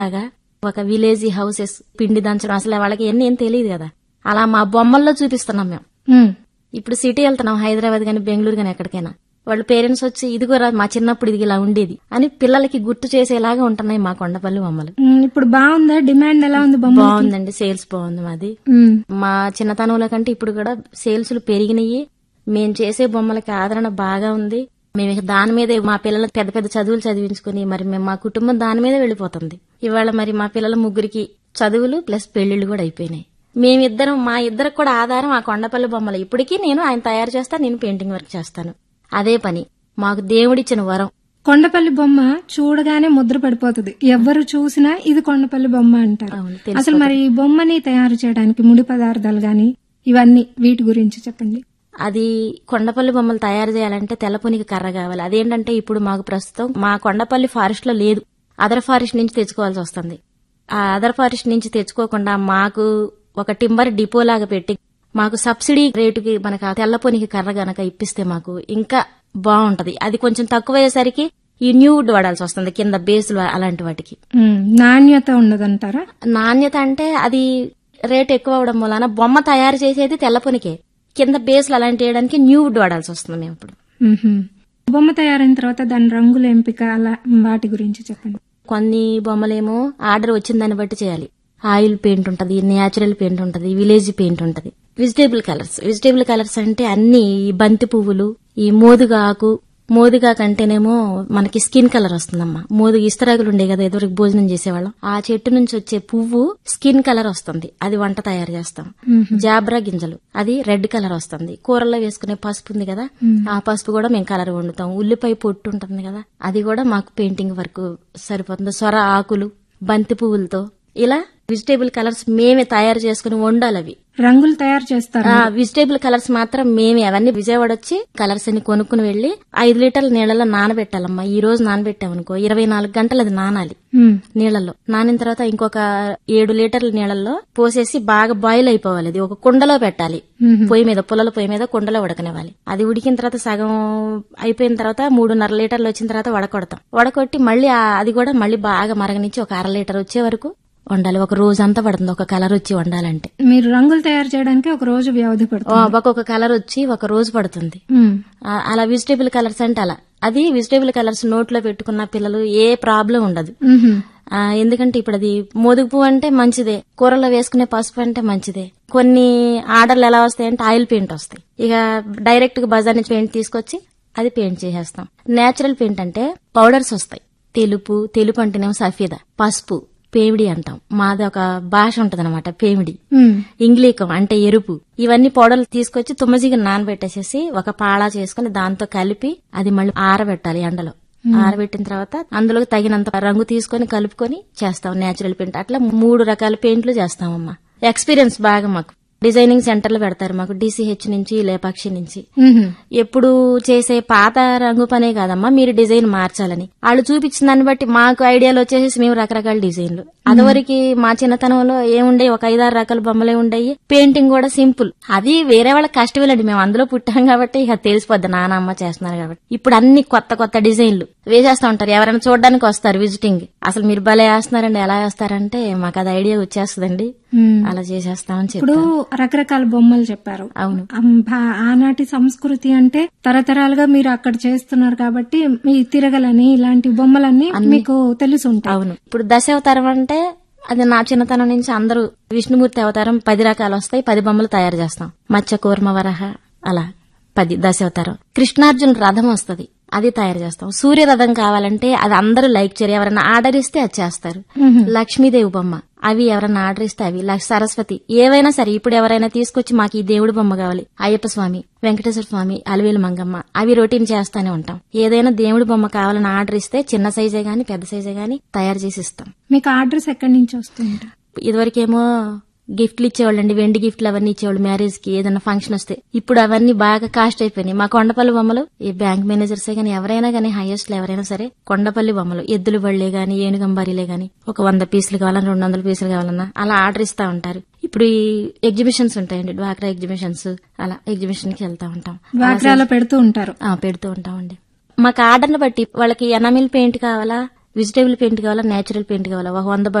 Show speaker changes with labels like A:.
A: లాగా ఒక village houses పిండి దంచడం అసలు వాళ్ళకి ఎన్ని ఏం తెలియదు కదా అలా మా బొమ్మల్లో చూపిస్తున్నాం మేము
B: ఉమ్,
A: ఇప్పుడు సిటీ వెళ్తున్నాం హైదరాబాద్ గాని బెంగళూరు గాని ఎక్కడికైనా వాళ్ళ పేరెంట్స్ వచ్చి ఇదిగోరా మా చిన్నప్పుడు ఇది ఇలా ఉండేది అని పిల్లలకి గుర్తు చేసేలాగా ఉంటున్నాయి మా కొండపల్లి బొమ్మలు
B: ఉమ్, ఇప్పుడు బాగుందా డిమాండ్ ఎలా ఉంది బొమ్మ
A: బాగుందండి సేల్స్ బాగుంది మాది
B: ఉమ్,
A: మా చిన్నతనంలో కంటే ఇప్పుడు కూడా సేల్స్ పెరిగినాయి మేము చేసే బొమ్మలకి ఆదరణ బాగా ఉంది మేము ఇక దాని మీదే మా పిల్లలకు పెద్ద పెద్ద చదువులు చదివించుకుని మరి మేము మా కుటుంబం దాని మీదే వెళ్ళిపోతుంది ఇవాళ మరి మా పిల్లల ముగ్గురికి చదువులు ప్లస్ పెళ్లిళ్ళు కూడా అయిపోయినాయి మేమిద్దరం మా ఇద్దరికి కూడా ఆధారం ఆ కొండపల్లి బొమ్మలు ఇప్పటికీ నేను ఆయన తయారు చేస్తాను నేను పెయింటింగ్ వర్క్ చేస్తాను అదే పని మాకు దేవుడిచ్చిన వరం
B: కొండపల్లి బొమ్మ చూడగానే ముద్ర పడిపోతుంది ఎవరు చూసినా ఇది కొండపల్లి బొమ్మ అంటారు
A: అవును,
B: అసలు మరి ఈ బొమ్మని తయారు చేయడానికి ముడి పదార్థాలు గాని ఇవన్నీ వీటి గురించి చెప్పండి
A: అది కొండపల్లి బొమ్మలు తయారు చేయాలంటే తెల్లపునికి కర్ర కావాలి అదేంటంటే ఇప్పుడు మాకు ప్రస్తుతం మా కొండపల్లి ఫారెస్ట్ లో లేదు అదర్ ఫారెస్ట్ నుంచి తెచ్చుకోవాల్సి వస్తుంది ఆ అదర్ ఫారెస్ట్ నుంచి తెచ్చుకోకుండా మాకు ఒక టింబర్ డిపో లాగా పెట్టి మాకు సబ్సిడీ రేటుకి మనకు ఆ తెల్లపునికి కర్ర గనక ఇప్పిస్తే మాకు ఇంకా బాగుంటది అది కొంచెం తక్కువయ్యేసరికి ఈ న్యూ వుడ్ వాడాల్సి వస్తుంది కింద బేసులు అలాంటి వాటికి
B: ఉమ్, నాణ్యత ఉండదంటారా
A: నాణ్యత అంటే అది రేట్ ఎక్కువ అవడం వలన బొమ్మ తయారు చేసేది తెల్లపునికే కింద బేస్లు అలాంటి వేయడానికి న్యూ వుడ్ వాడాల్సి వస్తుంది మేము ఇప్పుడు
B: ఉహుం. బొమ్మ తయారైన తర్వాత దాని రంగుల ఎంపిక అలా వాటి గురించి చెప్పండి
A: కొన్ని బొమ్మలేమో ఆర్డర్ వచ్చిన దాన్ని బట్టి చేయాలి ఆయిల్ పెయింట్ ఉంటది నేచురల్ పెయింట్ ఉంటది విలేజ్ పెయింట్ ఉంటది వెజిటేబుల్ కలర్స్ వెజిటేబుల్ కలర్స్ అంటే అన్ని ఈ బంతి పువ్వులు ఈ మోదుగా ఆకు మోదుగా కంటేనేమో మనకి స్కిన్ కలర్ వస్తుందమ్మా మోదుగా ఇస్తరాకులు ఉండే కదా ఎదురుకు భోజనం చేసేవాళ్ళం ఆ చెట్టు నుంచి వచ్చే పువ్వు స్కిన్ కలర్ వస్తుంది అది వంట తయారు చేస్తాం జాబ్రా గింజలు అది రెడ్ కలర్ వస్తుంది కూరల్లో వేసుకునే పసుపు ఉంది కదా ఆ పసుపు కూడా మేము కలర్ వండుతాం ఉల్లిపాయ పొట్టు ఉంటుంది కదా అది కూడా మాకు పెయింటింగ్ వర్క్ సరిపోతుంది సొర ఆకులు బంతి పువ్వులతో ఇలా వెజిటేబుల్ కలర్స్ మేమే తయారు చేసుకుని వండాలి అవి
B: రంగులు తయారు చేస్తారు
A: ఆ వెజిటేబుల్ కలర్స్ మాత్రం మేమే అవన్నీ విజయవాడ వచ్చి కలర్స్ అన్ని కొనుక్కుని వెళ్లి ఐదు లీటర్ల నీళ్ళలో నానబెట్టాలమ్మా ఈ రోజు నానబెట్టామనుకో ఇరవై నాలుగు గంటలు అది నానాలి
B: ఉమ్,
A: నీళ్ళల్లో నానిన తర్వాత ఇంకొక ఏడు లీటర్ల నీళ్ళల్లో పోసేసి బాగా బాయిల్ అయిపోవాలి అది ఒక కుండలో పెట్టాలి
B: ఉహుం.
A: పొయ్యి మీద పుల్లల పొయ్యి మీద కుండలో ఉడకనివ్వాలి అది ఉడికిన తర్వాత సగం అయిపోయిన తర్వాత మూడున్నర లీటర్లు వచ్చిన తర్వాత వడకొడతాం వడకొట్టి మళ్ళీ ఆ- అది కూడా మళ్ళీ బాగా మరగనిచ్చి ఒక అర లీటర్ వచ్చే వరకు వండాలి ఒక రోజు అంతా పడుతుంది ఒక కలర్ వచ్చి వండాలంటే
B: మీరు రంగులు తయారు చేయడానికి ఒక రోజు వ్యవధి
A: ఓ,
B: పడుతుంది
A: ఒక్కొక్క కలర్ వచ్చి ఒక రోజు పడుతుంది
B: ఉమ్,
A: ఆ, అలా వెజిటేబుల్ కలర్స్ అంటే అలా అది వెజిటేబుల్ కలర్స్ నోట్లో పెట్టుకున్న పిల్లలు ఏ ప్రాబ్లం ఉండదు
B: ఉహుం.
A: ఆ, ఎందుకంటే ఇప్పుడు అది మోదుగు పువ్వు అంటే మంచిదే కూరలో వేసుకునే పసుపు అంటే మంచిదే కొన్ని ఆర్డర్లు ఎలా వస్తాయంటే ఆయిల్ పెయింట్ వస్తాయి ఇక డైరెక్ట్ గా బజార్ నుంచి పెయింట్ తీసుకొచ్చి అది పెయింట్ చేసేస్తాం నేచురల్ పెయింట్ అంటే పౌడర్స్ వస్తాయి తెలుపు తెలుపు అంటేనేమో సఫీదా పసుపు పేమిడి అంటాం మాది ఒక భాష ఉంటదన్నమాట పేమిడి
B: ఉమ్,
A: ఇంగ్లీకం అంటే ఎరుపు ఇవన్నీ పౌడర్లు తీసుకొచ్చి తుమ్మజిగా నానబెట్టేసేసి ఒక పాళా చేసుకుని దాంతో కలిపి అది మళ్ళీ ఆరబెట్టాలి ఎండలో ఆరబెట్టిన తర్వాత అందులో తగినంత రంగు తీసుకొని కలుపుకొని చేస్తాం నేచురల్ పెయింట్ అట్లా మూడు రకాల పెయింట్లు చేస్తామమ్మా ఎక్స్పీరియన్స్ బాగా మాకు డిజైనింగ్ సెంటర్లు పెడతారు మాకు డిసిహెచ్ నుంచి లేపాక్షి నుంచి
B: ఉహుం.
A: ఎప్పుడు చేసే పాత రంగు పనే కాదమ్మా మీరు డిజైన్ మార్చాలని వాళ్ళు చూపించిన దాన్ని బట్టి మాకు ఐడియాలు వచ్చేసి మేము రకరకాల డిజైన్లు అదివరకు మా చిన్నతనంలో ఏముండే ఒక ఐదారు రకాల బొమ్మలే ఉండేవి పెయింటింగ్ కూడా సింపుల్ అది వేరే వాళ్ళకి కష్టమేలండి మేము అందులో పుట్టాం కాబట్టి ఇక తెలిసిపోద్ది నాన్న అమ్మ చేస్తున్నారు కాబట్టి ఇప్పుడు అన్ని కొత్త కొత్త డిజైన్లు వేసేస్తా ఉంటారు ఎవరైనా చూడడానికి వస్తారు విజిటింగ్ అసలు మీరు భలే వేస్తున్నారండి ఎలా వేస్తారంటే మాకు అది ఐడియా వచ్చేస్తుందండి
B: ఉమ్.
A: అలా చేసేస్తామని
B: ఇప్పుడు
A: చెప్పి
B: రకరకాల బొమ్మలు చెప్పారు
A: అవును
B: అం- భా- ఆనాటి సంస్కృతి అంటే తరతరాలుగా మీరు అక్కడ చేస్తున్నారు కాబట్టి మీ తిరగలని ఇలాంటి బొమ్మలన్నీ మీకు తెలిసి ఉంటాయి
A: అవును ఇప్పుడు దశావతారం అంటే అది నా చిన్నతనం నుంచి అందరూ విష్ణుమూర్తి అవతారం పది రకాలు వస్తాయి పది బొమ్మలు తయారు చేస్తాం మత్స్య కూర్మ వరహ అలా పది దశావతారం కృష్ణార్జున రథం వస్తది అది తయారు చేస్తాం సూర్య రథం కావాలంటే అది అందరూ లైక్ చేయరు ఎవరైనా ఆర్డర్ ఇస్తే అది చేస్తారు
B: ఉహుం.
A: లక్ష్మీదేవి బొమ్మ అవి ఎవరైనా ఆర్డర్ ఇస్తే అవి లక్ష- సరస్వతి ఏవైనా సరే ఇప్పుడు ఎవరైనా తీసుకొచ్చి మాకు ఈ దేవుడి బొమ్మ కావాలి అయ్యప్ప స్వామి వెంకటేశ్వర స్వామి అలివేలు మంగమ్మ అవి రొటీన్ చేస్తానే ఉంటాం ఏదైనా దేవుడి బొమ్మ కావాలని ఆర్డర్ ఇస్తే చిన్న సైజే గాని పెద్ద సైజే గాని తయారు చేసి ఇస్తాం
B: మీకు ఆర్డర్స్ ఎక్కడి నుంచి వస్తుంటాయి
A: ఇదివరకేమో గిఫ్ట్లు ఇచ్చేవాళ్ళండి వెండి గిఫ్ట్లు అవన్నీ ఇచ్చేవాళ్ళు మ్యారేజ్ కి ఏదైనా ఫంక్షన్ వస్తే ఇప్పుడు అవన్నీ బాగా కాస్ట్ అయిపోయినాయి మా కొండపల్లి బొమ్మలు ఈ బ్యాంక్ మేనేజర్సే గానీ ఎవరైనా గానీ హైయెస్ట్ ఎవరైనా సరే కొండపల్లి బొమ్మలు ఎద్దులు బళ్ళే గానీ ఏనుగంబారీలే గానీ ఒక వంద పీసులు కావాలన్నా రెండు వందల పీసులు కావాలన్నా అలా ఆర్డర్ ఇస్తా ఉంటారు ఇప్పుడు ఈ ఎగ్జిబిషన్స్ ఉంటాయండి డ్వాక్రా ఎగ్జిబిషన్స్ అలా ఎగ్జిబిషన్ కి వెళ్తా ఉంటాం
B: వాక్రాలో పెడుతూ ఉంటారు
A: ఆ, పెడుతూ ఉంటామండి మాకు ఆర్డర్ని బట్టి వాళ్ళకి ఎనామిల్ పెయింట్ కావాలా వెజిటేబుల్ పెయింట్ కావాలా నేచురల్ పెయింట్ కావాలా ఒక వంద